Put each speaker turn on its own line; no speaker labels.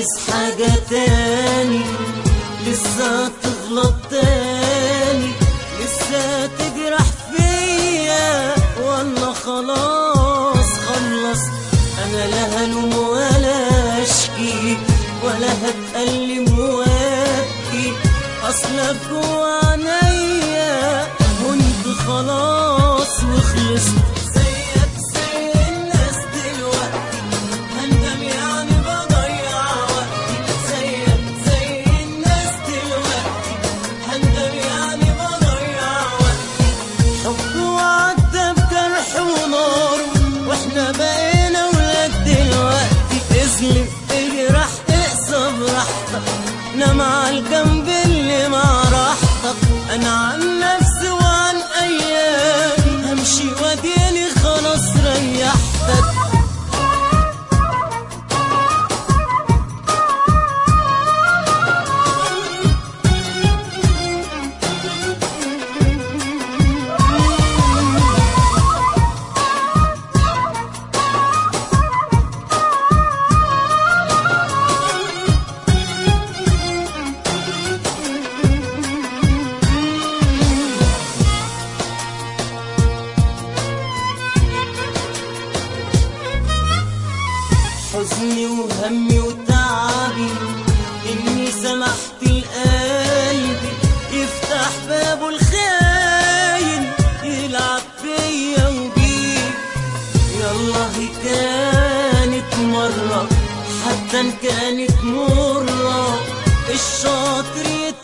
عايز حاجة تاني لسه تغلط تاني لسه تجرح فيا ولا خلاص خلص انا لا هلوم ولا اشكي ولا هتألم وابكي اصلك جوا عينيا كنت خلاص وخلصت زيك زي الناس دلوقتي هندم يعني بضيع وقتي زيك زي الناس دلوقتي هندم يعني بضيع وقتي حب وعدى بجرح ونار واحنا بقينا ولاد دلوقتي اسلم اجرح اقسى براحتك نام على الجنب اللي مع راحتك انا عن نفسي وعن ايامي همشي واديني خلاص ريحتك حزني وهمي وتعبي اني سمحت لقلبي يفتح بابه الخاين يلعب فيا وبيه يلا هي كانت مرة حتى ان كانت مرة الشاطر يت